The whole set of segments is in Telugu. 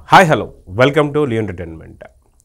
Hi hello welcome to Lee entertainment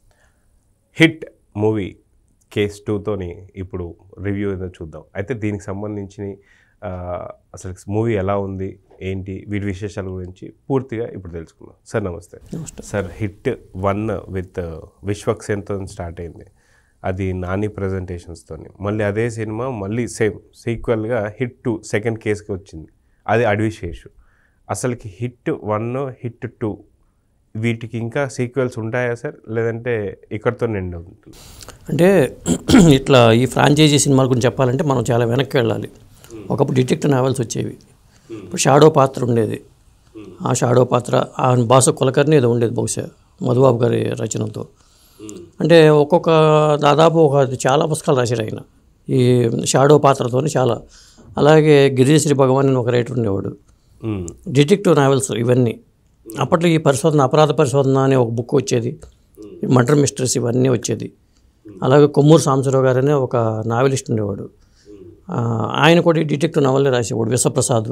Hit movie case టూతోని ఇప్పుడు రివ్యూ ఏదో చూద్దాం అయితే దీనికి సంబంధించి ఆ, అసలు మూవీ ఎలా ఉంది ఏంటి వీటి విశేషాల గురించి పూర్తిగా ఇప్పుడు తెలుసుకుందాం సార్ నమస్తే సార్ హిట్ వన్ విత్ విశ్వక్సేన్తో స్టార్ట్ అయింది అది నాని ప్రజెంటేషన్స్తో మళ్ళీ అదే సినిమా మళ్ళీ సేమ్ సీక్వెల్గా హిట్ టూ సెకండ్ కేస్కి వచ్చింది అది అడవిశేషు అసలుకి హిట్ వన్ హిట్ టూ వీటికి ఇంకా సీక్వెల్స్ ఉంటాయా సార్ లేదంటే ఇక్కడితో నిండి ఉంటుంది అంటే ఇట్లా ఈ ఫ్రాంచైజీ సినిమాల గురించి చెప్పాలంటే మనం చాలా వెనక్కి వెళ్ళాలి ఒకప్పుడు డిటెక్టివ్ నావెల్స్ వచ్చేవి ఇప్పుడు షాడో పాత్ర ఉండేది ఆ షాడో పాత్ర ఆ బాసు కులకర్ణి ఏదో ఉండేది బహుశా మధుబాబు గారి రచనతో అంటే ఒక్కొక్క దాదాపు ఒక చాలా పుస్తకాలు రాశారు ఆయన ఈ షాడో పాత్రతోని చాలా అలాగే గిరిశ్రీ భగవాన్ అని ఒక రైటర్ ఉండేవాడు మ్మ్. డిటెక్టివ్ నావెల్స్ ఇవన్నీ అప్పట్లో ఈ పరిశోధన అపరాధ పరిశోధన అనే ఒక బుక్ వచ్చేది మర్డర్ మిస్టరీస్ ఇవన్నీ వచ్చేది అలాగే కొమ్మూరు సాంబశివరావు గారు అనే ఒక నావెలిస్ట్ ఉండేవాడు ఆ, ఆయన కూడా ఈ డిటెక్టివ్ నవల్ని రాసేవాడు విశ్వప్రసాద్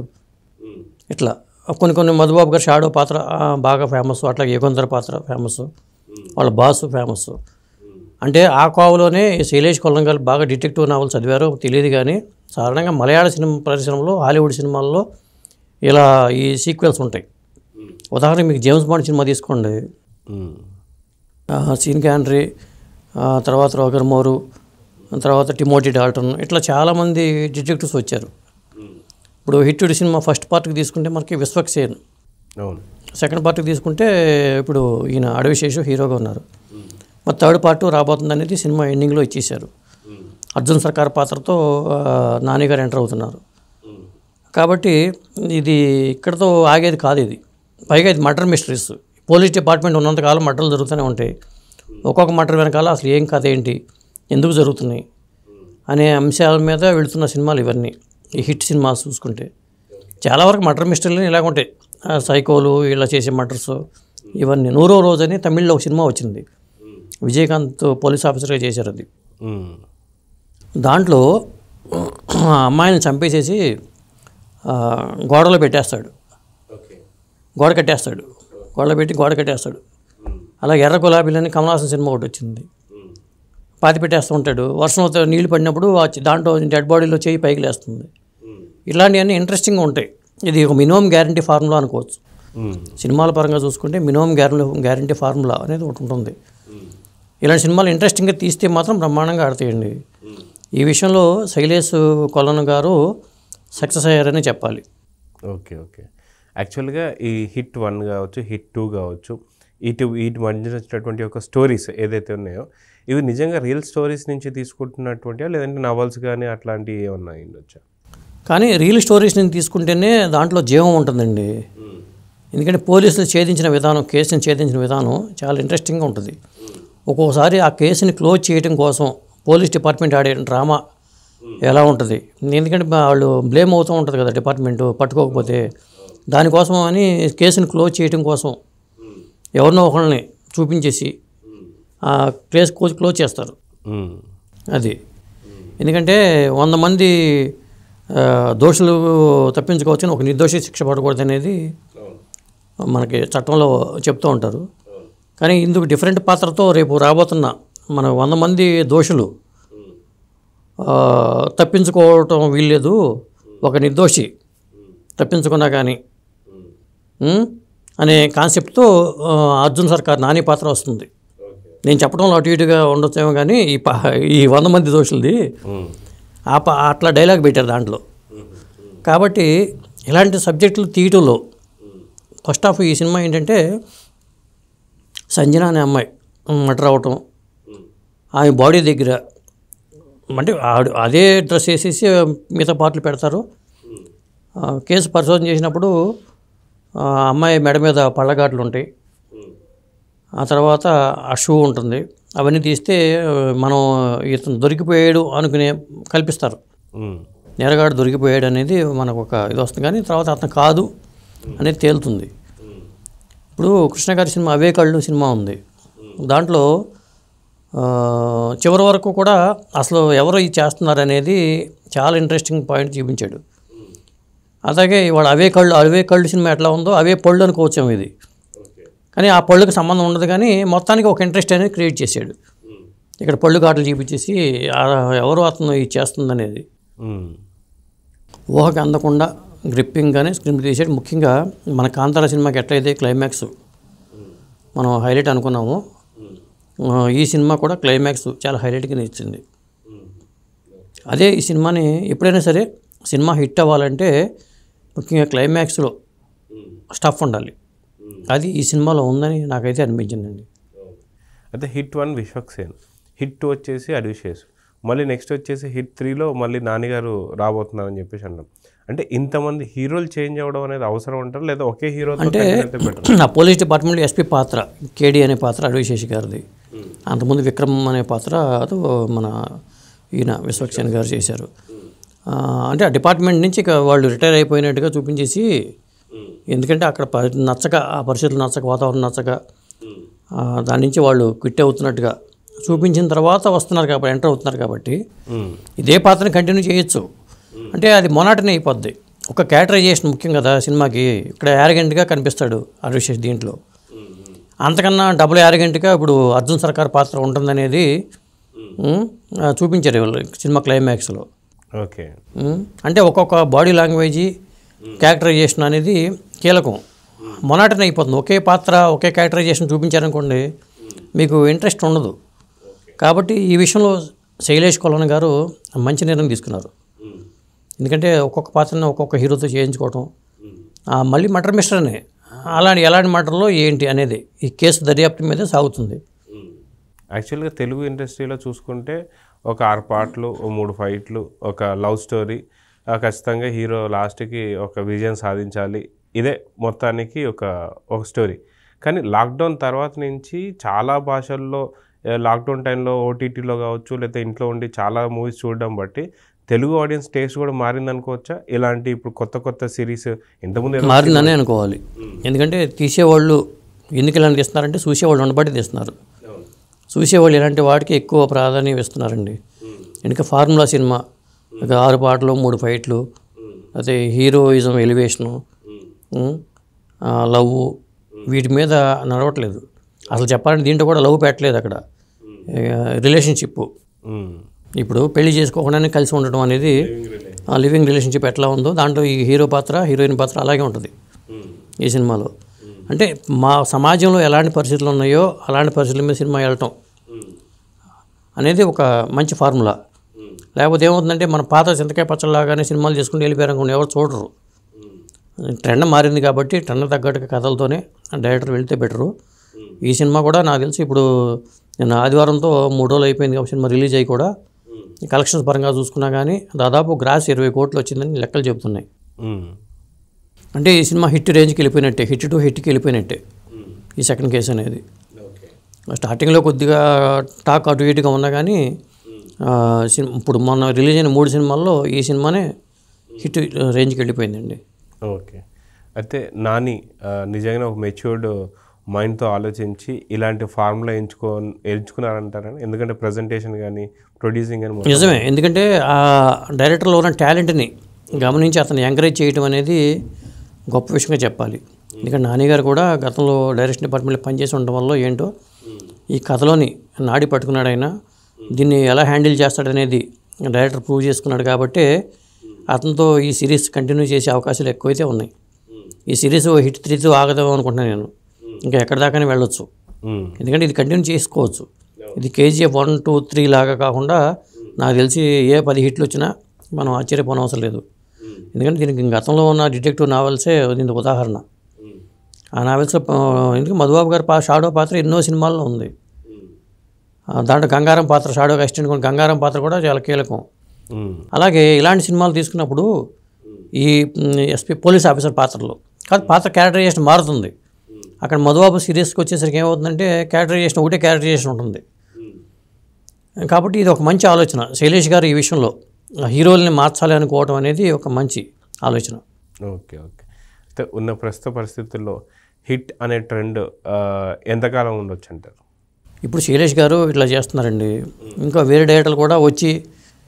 ఇట్లా కొన్ని కొన్ని మధుబాబు గారు షాడో పాత్ర ఆ, బాగా ఫేమస్ అట్లాగే యుగంధర పాత్ర ఫేమస్ వాళ్ళ బాసు ఫేమస్ అంటే ఆ కోవలోనే శైలేష్ కొల్లంగల్ బాగా డిటెక్టివ్ నావల్ చదివారో తెలియదు కానీ సాధారణంగా మలయాళ సినిమా పరిశ్రమలో హాలీవుడ్ సినిమాల్లో ఇలా ఈ సీక్వెల్స్ ఉంటాయి ఉదాహరణకి మీకు జేమ్స్ బాండ్ సినిమా తీసుకోండి మ్మ్. ఆ, సీన్ క్యాండ్రీ ఆ, తర్వాత రోగర్ మోరు తర్వాత టిమోటీ డాల్టన్ ఇట్లా చాలామంది డిటెక్టివ్స్ వచ్చారు ఇప్పుడు హిట్టుడి సినిమా ఫస్ట్ పార్ట్కి తీసుకుంటే మనకి విశ్వక్సేన్ అవును సెకండ్ పార్ట్కి తీసుకుంటే ఇప్పుడు ఈయన అడవిశేషు హీరోగా ఉన్నారు మరి థర్డ్ పార్ట్ రాబోతుంది అనేది సినిమా ఎండింగ్లో ఇచ్చేశారు అర్జున్ సర్కార్ పాత్రతో ఆ, నాని గారు ఎంటర్ అవుతున్నారు కాబట్టి ఇది ఇక్కడతో ఆగేది కాదు ఇది పైగా ఇది మర్డర్ మిస్టరీస్ పోలీస్ డిపార్ట్మెంట్ ఉన్నంతకాలం మర్డర్లు జరుగుతూనే ఉంటాయి ఒక్కొక్క మర్డర్ వెనకాల అసలు ఏం కథ ఏంటి ఎందుకు జరుగుతున్నాయి అనే అంశాల మీద వెళుతున్న సినిమాలు ఇవన్నీ ఈ హిట్ సినిమాలు చూసుకుంటే చాలా వరకు మర్డర్ మిస్టరీలు ఇలాగ ఉంటాయి ఆ సైకోలు ఇలా చేసే మర్డర్స్ ఇవన్నీ నూరో రోజు అని తమిళ్లో ఒక సినిమా వచ్చింది విజయకాంత్ పోలీస్ ఆఫీసర్గా చేశారు అది మ్మ్. దాంట్లో ఆ అమ్మాయిని చంపేసేసి ఆ, గోడలో పెట్టేస్తాడు ఓకే గోడ కట్టేస్తాడు గోడలో పెట్టి గోడ కట్టేస్తాడు అలాగే ఎర్ర గులాబీలని కమలాసన్ సినిమా ఒకటి వచ్చింది పాతి పెట్టేస్తూ ఉంటాడు వర్షం అవుతా నీళ్లు పడినప్పుడు ఆ చి- దాంట్లో డెడ్ బాడీలో చేయి పైకి లేస్తుంది ఇలాంటివన్నీ ఇంట్రెస్టింగ్గా ఉంటాయి ఇది ఒక మినిమం గ్యారంటీ ఫార్ములా అనుకోవచ్చు మ్మ్. సినిమాల పరంగా చూసుకుంటే మినిమం గ్యారంటీ గ్యారంటీ ఫార్ములా అనేది ఒకటి ఉంటుంది ఇలాంటి సినిమాలు ఇంట్రెస్టింగ్గా తీస్తే మాత్రం బ్రహ్మాండంగా ఆడతాయండి ఈ విషయంలో శైలేష్ కొలను గారు సక్సెస్ అయ్యారని చెప్పాలి ఓకే ఓకే యాక్చువల్గా ఈ హిట్ వన్ కావచ్చు హిట్ టూ కావచ్చు ఇటు వీటి మధ్య వచ్చినటువంటి ఒక స్టోరీస్ ఏదైతే ఉన్నాయో ఇవి నిజంగా రియల్ స్టోరీస్ నుంచి తీసుకుంటున్నటువంటి లేదంటే నవల్స్ కానీ అట్లాంటివి ఏమన్నా ఉండొచ్చా కానీ రియల్ స్టోరీస్ నుంచి తీసుకుంటేనే దాంట్లో జీవం ఉంటుందండి ఎందుకంటే పోలీసులు ఛేదించిన విధానం కేసుని ఛేదించిన విధానం చాలా ఇంట్రెస్టింగ్గా ఉంటుంది ఒక్కొక్కసారి ఆ కేసుని క్లోజ్ చేయడం కోసం పోలీస్ డిపార్ట్మెంట్ ఆడే డ్రామా ఎలా ఉంటుంది ఎందుకంటే వాళ్ళు బ్లేమ్ అవుతూ ఉంటుంది కదా డిపార్ట్మెంట్ పట్టుకోకపోతే దానికోసం అని కేసుని క్లోజ్ చేయడం కోసం ఎవరినో ఒకళ్ళని చూపించేసి ఆ కేసు క్లోజ్ క్లోజ్ చేస్తారు మ్మ్. అది ఎందుకంటే వంద మంది ఆ, దోషులు తప్పించుకోవచ్చని ఒక నిర్దోషి శిక్ష పడకూడదు అనేది మనకి చట్టంలో చెప్తూ ఉంటారు కానీ ఇందుకు డిఫరెంట్ పాత్రతో రేపు రాబోతున్న మన వంద మంది దోషులు ఆ, తప్పించుకోవటం వీల్లేదు ఒక నిర్దోషి తప్పించుకున్నా కానీ ఉమ్, అనే కాన్సెప్ట్తో ఆ, అర్జున్ సర్కార్ నాని పాత్ర వస్తుంది నేను చెప్పడంలో అటు ఇటుగా ఉండొచ్చేమో కానీ ఈ ప ఈ వంద మంది దోషులది మ్మ్. ఆ ప అట్లా డైలాగ్ పెట్టారు దాంట్లో కాబట్టి ఇలాంటి సబ్జెక్టులు తీయటంలో ఫస్ట్ ఆఫ్ ఈ సినిమా ఏంటంటే సంజన అనే అమ్మాయి మటర్ అవటం ఆమె బాడీ దగ్గర అంటే ఆడు- అదే డ్రెస్ వేసేసి మిగతా పాటలు పెడతారు ఆ, కేసు పరిశోధన చేసినప్పుడు ఆ అమ్మాయి మెడ మీద పళ్ళగాట్లు ఉంటాయి ఆ తర్వాత ఆ షూ ఉంటుంది అవన్నీ తీస్తే ఆ, మనం ఇతను దొరికిపోయాడు అనుకునే కల్పిస్తారు మ్మ్. నేరగాడు దొరికిపోయాడు అనేది మనకు ఒక ఇది వస్తుంది కానీ తర్వాత అతను కాదు అనేది తేలుతుంది ఇప్పుడు కృష్ణ గారి సినిమా అవే కళ్ళు సినిమా ఉంది దాంట్లో ఆ, చివరి వరకు కూడా అసలు ఎవరు ఇది చేస్తున్నారు అనేది చాలా ఇంట్రెస్టింగ్ పాయింట్ చూపించాడు అలాగే ఇవాళ అవే కళ్ళు అవే కళ్ళు సినిమా ఎట్లా ఉందో అవే పళ్ళు అనుకోవచ్చాము ఇది కానీ ఆ పళ్ళుకి సంబంధం ఉండదు కానీ మొత్తానికి ఒక ఇంట్రెస్ట్ అనేది క్రియేట్ చేశాడు ఇక్కడ పళ్ళు కాటలు చూపించేసి ఆ ఎవరు అతను ఇది చేస్తుందనేది మ్మ్. ఊహకి అందకుండా గ్రిప్పింగ్ కానీ స్క్రీన్ తీసాడు ముఖ్యంగా మన కాంతార సినిమాకి ఎట్లయితే క్లైమాక్స్ మనం హైలైట్ అనుకున్నామో ఆ, ఈ సినిమా కూడా క్లైమాక్స్ చాలా హైలైట్గా ఇచ్చింది అదే ఈ సినిమాని ఎప్పుడైనా సరే సినిమా హిట్ అవ్వాలంటే ముఖ్యంగా క్లైమాక్స్లో స్టఫ్ ఉండాలి అది ఈ సినిమాలో ఉందని నాకైతే అనిపించిందండి అయితే hit one Vishwak Sen hit two వచ్చేసి అడివిశేష్ మళ్ళీ నెక్స్ట్ వచ్చేసి హిట్ త్రీలో మళ్ళీ నాన్నగారు రాబోతున్నారని చెప్పేసి అన్నాం అంటే ఇంతమంది హీరోలు చేంజ్ అవ్వడం అనేది అవసరం అంటారు లేదా ఒకే హీరో అంటే నా పోలీస్ డిపార్ట్మెంట్లో ఎస్పీ పాత్ర కేడి అనే పాత్ర అడవిశేషి గారిది అంతకుముందు విక్రమ్ అనే పాత్ర అదో మన ఈయన విశ్వక్సేన్ గారు చేశారు ఆ, అంటే ఆ డిపార్ట్మెంట్ నుంచి ఇక వాళ్ళు రిటైర్ అయిపోయినట్టుగా చూపించేసి ఎందుకంటే అక్కడ ప- నచ్చక ఆ పరిస్థితులు నచ్చక వాతావరణం నచ్చక ఆ, దాని నుంచి వాళ్ళు క్విట్ అవుతున్నట్టుగా చూపించిన తర్వాత వస్తున్నారు కాబట్టి ఎంటర్ అవుతున్నారు కాబట్టి ఇదే పాత్రని కంటిన్యూ చేయొచ్చు అంటే అది మొనాటనే అయిపోద్ది ఒక క్యారెక్టరైజేషన్ ముఖ్యం కదా సినిమాకి ఇక్కడ యారగెంట్గా కనిపిస్తాడు అరిశేష్ దీంట్లో అంతకన్నా డబుల్ యారగెంట్గా ఇప్పుడు అర్జున్ సర్కార్ పాత్ర ఉంటుందనేది ఉమ్, ఆ, చూపించారు వీళ్ళు సినిమా క్లైమాక్స్లో ఓకే ఉమ్, అంటే ఒక్కొక్క బాడీ లాంగ్వేజ్ క్యారెక్టరైజేషన్ అనేది కీలకం మొనాటన్ అయిపోతుంది ఒకే పాత్ర ఒకే క్యారెక్టరైజేషన్ చూపించారనుకోండి మీకు ఇంట్రెస్ట్ ఉండదు కాబట్టి ఈ విషయంలో శైలేష్ కొలన్ గారు మంచి నిర్ణయం తీసుకున్నారు ఎందుకంటే ఒక్కొక్క పాత్రని ఒక్కొక్క హీరోతో చేయించుకోవటం ఆ, మళ్ళీ మటర్ మిస్టర్నే అలాంటి ఎలాంటి మటర్లో ఏంటి అనేది ఈ కేసు దర్యాప్తు మీదే సాగుతుంది యాక్చువల్గా తెలుగు ఇండస్ట్రీలో చూసుకుంటే ఒక ఆరు పాటలు ఓ మూడు ఫైట్లు ఒక లవ్ స్టోరీ ఆ, ఖచ్చితంగా హీరో లాస్ట్కి ఒక విజయం సాధించాలి ఇదే మొత్తానికి ఒక ఒక స్టోరీ కానీ లాక్డౌన్ తర్వాత నుంచి చాలా భాషల్లో ఏ, లాక్డౌన్ టైంలో ఓటీటీలో కావచ్చు లేకపోతే ఇంట్లో ఉండి చాలా మూవీస్ చూడడం బట్టి తెలుగు ఆడియన్స్ టేస్ట్ కూడా మారిందనుకోవచ్చా ఇలాంటి ఇప్పుడు కొత్త కొత్త సిరీస్ ఇంతకుముందు ఏదో- మారిందనే అనుకోవాలి ఎందుకంటే తీసేవాళ్ళు ఎందుకు ఇలాంటి తీస్తున్నారంటే చూసేవాళ్ళు ఉండబట్టి తీస్తున్నారు చూసేవాళ్ళు ఇలాంటి వాటికి ఎక్కువ ప్రాధాన్యం ఇస్తున్నారండి ఎందుకంటే ఫార్ములా సినిమా ఒక ఆరు పాటలు మూడు ఫైట్లు అదే హీరోయిజం ఎలివేషను లవ్ వీటి మీద నడవట్లేదు అసలు చెప్పాలంటే దీంట్లో కూడా లవ్ పెట్టలేదు అక్కడ రిలేషన్షిప్ మ్మ్. ఇప్పుడు పెళ్లి చేసుకోకుండానే కలిసి ఉండడం అనేది ఆ లివింగ్ రిలేషన్షిప్ ఎట్లా ఉందో దాంట్లో ఈ హీరో పాత్ర హీరోయిన్ పాత్ర అలాగే ఉంటుంది ఈ సినిమాలో అంటే మా సమాజంలో ఎలాంటి పరిస్థితులు ఉన్నాయో అలాంటి పరిస్థితుల మీద సినిమా వెళ్ళటం అనేది ఒక మంచి ఫార్ములా లేకపోతే ఏమవుతుందంటే మన పాత చింతకాయ పచ్చళ్ళలాగానే సినిమాలు చేసుకుని వెళ్ళిపోయారు అనుకోండి ఎవరు చూడరు ట్రెండ్ మారింది కాబట్టి ట్రెండ్ తగ్గట్టుగా కథలతోనే డైరెక్టర్ వెళ్తే బెటరు ఈ సినిమా కూడా నాకు తెలిసి ఇప్పుడు నేను ఆదివారంతో మూడు రోజులు అయిపోయింది కాబట్టి సినిమా రిలీజ్ అయ్యి కూడా కలెక్షన్స్ పరంగా చూసుకున్నా కానీ దాదాపు గ్రాస్ ఇరవై కోట్లు వచ్చిందని లెక్కలు చెబుతున్నాయి మ్మ్. అంటే ఈ సినిమా హిట్ రేంజ్కి వెళ్ళిపోయినట్టే హిట్ టు హిట్కి వెళ్ళిపోయినట్టే ఈ సెకండ్ కేసు అనేది స్టార్టింగ్లో కొద్దిగా టాక్ అటు ఇటుగా ఉన్నా కానీ ఆ, సినిమా ఇప్పుడు మొన్న రిలీజ్ అయిన మూడు సినిమాల్లో ఈ సినిమానే హిట్ రేంజ్కి వెళ్ళిపోయిందండి ఓకే అయితే నాని ఆ, నిజంగా ఒక మెచ్యూర్డ్ మైండ్తో ఆలోచించి ఇలాంటి ఫార్ములా ఎంచుకో ఎంచుకున్నారంటారని ఎందుకంటే ప్రజెంటేషన్ కానీ ప్రొడ్యూసింగ్ కానీ మొత్తం- నిజమే ఎందుకంటే ఆ డైరెక్టర్లో ఉన్న టాలెంట్ని గమనించి అతను ఎంకరేజ్ చేయడం అనేది గొప్ప విషయంగా చెప్పాలి ఎందుకంటే నానిగారు కూడా గతంలో డైరెక్షన్ డిపార్ట్మెంట్లో పనిచేసి ఉండడం వల్ల ఏంటో ఈ కథలోని నాడి పట్టుకున్నాడు ఆయన దీన్ని ఎలా హ్యాండిల్ చేస్తాడనేది డైరెక్టర్ ప్రూవ్ చేసుకున్నాడు కాబట్టి అతనితో ఈ సిరీస్ కంటిన్యూ చేసే అవకాశాలు ఎక్కువైతే ఉన్నాయి ఈ సిరీస్ హిట్ త్రీతో ఆగదాం అనుకుంటున్నాను నేను ఇంకా ఎక్కడి దాకానే వెళ్ళొచ్చు మ్మ్. ఎందుకంటే ఇది కంటిన్యూ చేసుకోవచ్చు ఇది కేజీఎఫ్ వన్ టూ త్రీ లాగా కాకుండా నాకు తెలిసి ఏ పది హిట్లు వచ్చినా మనం ఆశ్చర్యపోనవసరం లేదు ఎందుకంటే దీనికి గతంలో ఉన్న డిటెక్టివ్ నావెల్సే దీనికి ఉదాహరణ ఆ నావెల్స్లో ఎందుకంటే మధుబాబు గారి పా షాడో పాత్ర ఎన్నో సినిమాల్లో ఉంది ఆ, దాంట్లో గంగారం పాత్ర షాడో అసిస్టెంట్ కూడా గంగారం పాత్ర కూడా చాలా కీలకం మ్మ్. అలాగే ఇలాంటి సినిమాలు తీసుకున్నప్పుడు ఈ ఎస్పీ పోలీస్ ఆఫీసర్ పాత్రలో కాదు పాత్ర క్యారెక్టరైజేషన్ మారుతుంది అక్కడ మధుబాబు సీరియస్కి వచ్చేసరికి ఏమవుతుందంటే క్యారెక్టరైజేషన్ ఒకటే క్యారెక్టరైజేషన్ ఉంటుంది కాబట్టి ఇది ఒక మంచి ఆలోచన శైలేష్ గారు ఈ విషయంలో ఆ హీరోల్ని మార్చాలి అనుకోవడం అనేది ఒక మంచి ఆలోచన ఓకే ఓకే అయితే ఉన్న ప్రస్తుత పరిస్థితుల్లో హిట్ అనే ట్రెండ్ ఆ, ఎంతకాలం ఉండొచ్చు అంటారు ఇప్పుడు శైలేష్ గారు ఇట్లా చేస్తున్నారండి ఇంకా వేరే డైరెక్టర్లు కూడా వచ్చి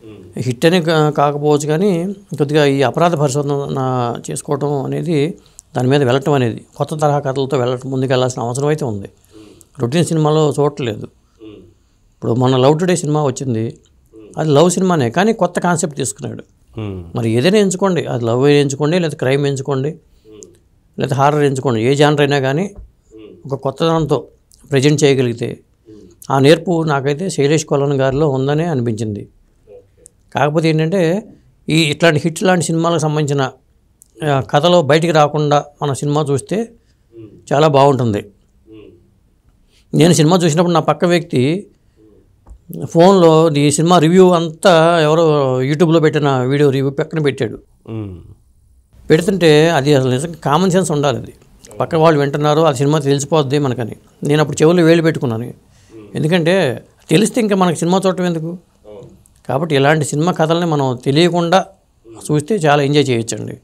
హిట్ అని కా- కాకపోవచ్చు కానీ కొద్దిగా ఈ అపరాధ పరిశోధన చేసుకోవటం అనేది దాని మీద వెళ్ళటం అనేది కొత్త తరహా కథలతో వెళ్ళటం ముందుకు వెళ్ళాల్సిన అవసరం అయితే ఉంది రొటీన్ సినిమాలో చూడట్లేదు ఇప్పుడు మొన్న లవ్ టుడే సినిమా వచ్చింది అది లవ్ సినిమానే కానీ కొత్త కాన్సెప్ట్ తీసుకున్నాడు మ్మ్. మరి ఏదైనా ఎంచుకోండి అది లవ్ ఎంచుకోండి లేదా క్రైమ్ ఎంచుకోండి లేదా హారర్ ఎంచుకోండి ఏ జానర్ అయినా కానీ ఒక కొత్తదనంతో ప్రజెంట్ చేయగలిగితే ఆ నేర్పు నాకైతే శైలేష్ కొలన్ గారిలో ఉందనే అనిపించింది కాకపోతే ఏంటంటే ఈ ఇట్లాంటి హిట్ లాంటి సినిమాలకు సంబంధించిన ఆ, కథలో బయటికి రాకుండా మన సినిమా చూస్తే చాలా బాగుంటుంది నేను సినిమా చూసినప్పుడు నా పక్క వ్యక్తి ఫోన్లో ఈ సినిమా రివ్యూ అంతా ఎవరో యూట్యూబ్లో పెట్టిన వీడియో రివ్యూ పక్కన పెట్టాడు మ్మ్. పెడుతుంటే అది అసలు నిజంగా కామన్ సెన్స్ ఉండాలి అది పక్క వాళ్ళు వింటున్నారు ఆ సినిమా తెలిసిపోద్ది మనకని నేను అప్పుడు చెవులు వేలు పెట్టుకున్నాను ఎందుకంటే తెలిస్తే ఇంకా మనకి సినిమా చూడటం ఎందుకు కాబట్టి ఇలాంటి సినిమా కథల్ని మనం తెలియకుండా చూస్తే చాలా ఎంజాయ్ చేయొచ్చండి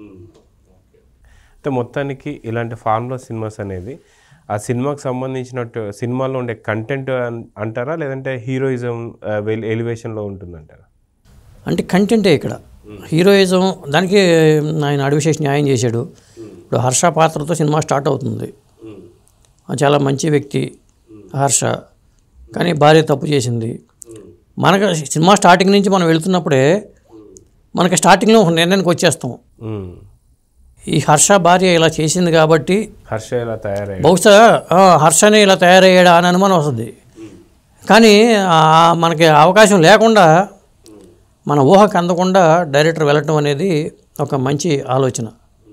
అంటే మొత్తానికి ఇలాంటి ఫార్ములా సినిమాస్ అనేది ఆ సినిమాకి సంబంధించినట్టు సినిమాలో ఉండే కంటెంట్ అంటారా లేదంటే హీరోయిజం ఎలివేషన్లో ఉంటుందంటారా అంటే కంటెంటే ఇక్కడ హీరోయిజం దానికి ఆయన అడివిశేష్ న్యాయం చేశాడు ఇప్పుడు హర్ష పాత్రతో సినిమా స్టార్ట్ అవుతుంది ఆ చాలా మంచి వ్యక్తి హర్ష కానీ భార్య తప్పు చేసింది మనకు సినిమా స్టార్టింగ్ నుంచి మనం వెళ్తున్నప్పుడే మనకి స్టార్టింగ్లో ఒక నిర్ణయానికి వచ్చేస్తాం మ్మ్. ఈ హర్ష భార్య ఇలా చేసింది కాబట్టి హర్ష ఇలా తయారయ్యాడు బహుశా ఆ, హర్షనే ఇలా తయారయ్యాడా అని అనుమానం వస్తుంది కానీ ఆ, మనకి అవకాశం లేకుండా మన ఊహకు అందకుండా డైరెక్టర్ వెళ్ళటం అనేది ఒక మంచి ఆలోచన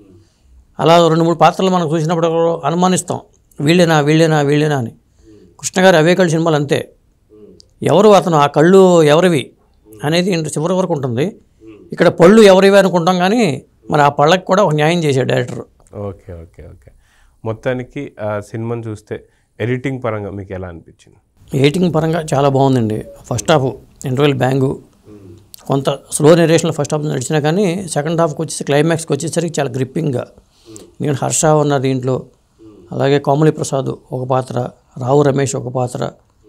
అలా రెండు మూడు పాత్రలు మనం చూసినప్పుడు అనుమానిస్తాం వీళ్ళేనా వీళ్ళేనా వీళ్ళేనా అని కృష్ణ గారి అవే కళ్ళు సినిమాలు అంతే ఎవరు అతను ఆ కళ్ళు ఎవరివి అనేది ఇంత చివరి వరకు ఉంటుంది ఇక్కడ పళ్ళు ఎవరివి అనుకుంటాం కానీ మరి ఆ పళ్ళకి కూడా ఒక న్యాయం చేశాడు డైరెక్టర్ ఓకే ఓకే ఓకే మొత్తానికి ఆ సినిమాని చూస్తే ఎడిటింగ్ పరంగా మీకు ఎలా అనిపించింది ఎయిటింగ్ పరంగా చాలా బాగుందండి ఫస్ట్ హాఫ్ ఇంటర్వెల్ బ్యాంగు కొంత స్లో నెరేషన్లో ఫస్ట్ హాఫ్ నడిచినా కానీ సెకండ్ హాఫ్కి వచ్చేసి క్లైమాక్స్కి వచ్చేసరికి చాలా గ్రిప్పింగ్గా ఎందుకంటే హర్ష ఉన్నారు దీంట్లో అలాగే కోమలి ప్రసాద్ ఒక పాత్ర రావు రమేష్ ఒక పాత్ర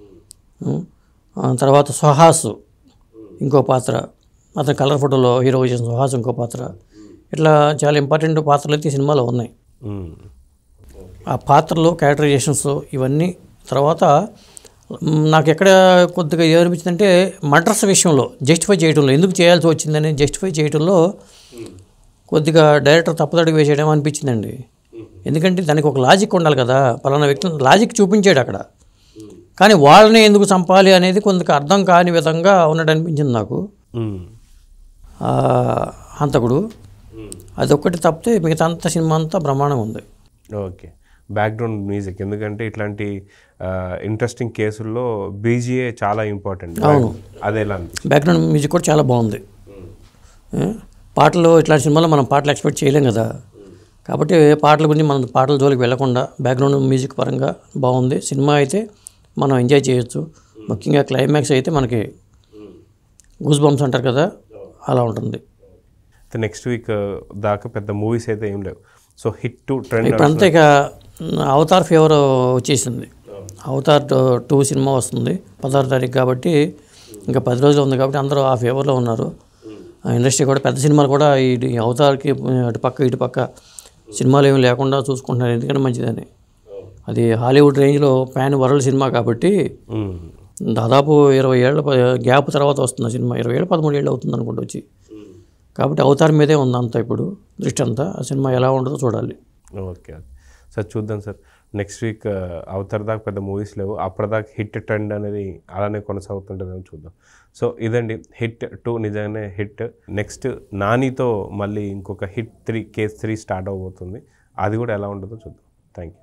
ఉం. ఆ తర్వాత సుహాస్ ఇంకో పాత్ర అతని కలర్ ఫోటోలో హీరో చేసిన సుహాస్ ఇంకో పాత్ర ఇట్లా చాలా ఇంపార్టెంట్ పాత్రలు అయితే ఈ సినిమాలో ఉన్నాయి మ్మ్. ఆ పాత్రలు క్యారెక్టరైజేషన్స్ ఇవన్నీ తర్వాత మ్, నాకు ఎక్కడ కొద్దిగా ఏమనిపించిందంటే మర్డర్స్ విషయంలో జస్టిఫై చేయడంలో ఎందుకు చేయాల్సి వచ్చిందని జస్టిఫై చేయడంలో కొద్దిగా డైరెక్టర్ తప్పుదడుగు వేసేయడం అనిపించిందండి ఎందుకంటే దానికి ఒక లాజిక్ ఉండాలి కదా పలానా వ్యక్తి లాజిక్ చూపించాడు అక్కడ కానీ వాళ్ళని ఎందుకు చంపాలి అనేది కొంత అర్థం కాని విధంగా ఉన్నట్టు అనిపించింది నాకు మ్మ్. ఆ హంతకుడు అదొక్కటి తప్పితే మిగతా అంత సినిమా అంతా బ్రహ్మాండంగా ఉంది ఓకే బ్యాక్గ్రౌండ్ మ్యూజిక్ ఎందుకంటే ఇట్లాంటి ఇంట్రెస్టింగ్ కేసుల్లో బీజిఏ చాలా ఇంపార్టెంట్ అదే ఎలా అనిపించింది బ్యాక్గ్రౌండ్ మ్యూజిక్ కూడా చాలా బాగుంది ఏ? పాటలు ఇట్లాంటి సినిమాలో మనం పాటలు ఎక్స్పెక్ట్ చేయలేం కదా కాబట్టి పాటల గురించి మనం పాటల జోలికి వెళ్లకుండా బ్యాక్గ్రౌండ్ మ్యూజిక్ పరంగా బాగుంది సినిమా అయితే మనం ఎంజాయ్ చేయొచ్చు ముఖ్యంగా క్లైమాక్స్ అయితే మనకి గూస్ బంప్స్ అంటారు కదా అలా ఉంటుంది నెక్స్ట్ వీక్ దాకా పెద్ద మూవీస్ అయితే ఏం లేవు సో హిట్ టు ట్రెండ్ ఇప్పుడంతా ఇక అవతార్ ఫీవర్ వచ్చేసింది అవతార్ టూ సినిమా వస్తుంది పదహారు తారీఖు కాబట్టి ఇంకా పది రోజులు ఉంది కాబట్టి అందరూ ఆ ఫీవర్లో ఉన్నారు ఆ ఇండస్ట్రీ కూడా పెద్ద సినిమాలు కూడా ఈ ఈ అవతార్కి అటు పక్క ఇటు పక్క సినిమాలు ఏమి లేకుండా చూసుకుంటున్నారు ఎందుకంటే మంచిదని అది హాలీవుడ్ రేంజ్లో ప్యాన్ వరల్డ్ సినిమా కాబట్టి దాదాపు ఇరవై ఏళ్ళ ప- గ్యాప్ తర్వాత వస్తుంది ఆ సినిమా ఇరవై ఏళ్ళు పదమూడు ఏళ్ళు అవుతుంది అనుకుంటూ వచ్చి కాబట్టి అవతార్ మీదే ఉంది అంతా ఇప్పుడు దృష్టి అంతా ఆ సినిమా ఎలా ఉంటుందో చూడాలి ఓకే ఓకే సార్ చూద్దాం సార్ నెక్స్ట్ వీక్ అవతర్ దాకా పెద్ద మూవీస్ లేవు అప్పటిదాకా హిట్ ట్రెండ్ అనేది అలానే కొనసాగుతుంటుందని చూద్దాం సో ఇదండి హిట్ టూ నిజంగానే హిట్ నెక్స్ట్ నానితో మళ్ళీ ఇంకొక hit three case three start అవబోతుంది అది కూడా ఎలా ఉంటుందో చూద్దాం థ్యాంక్ యూ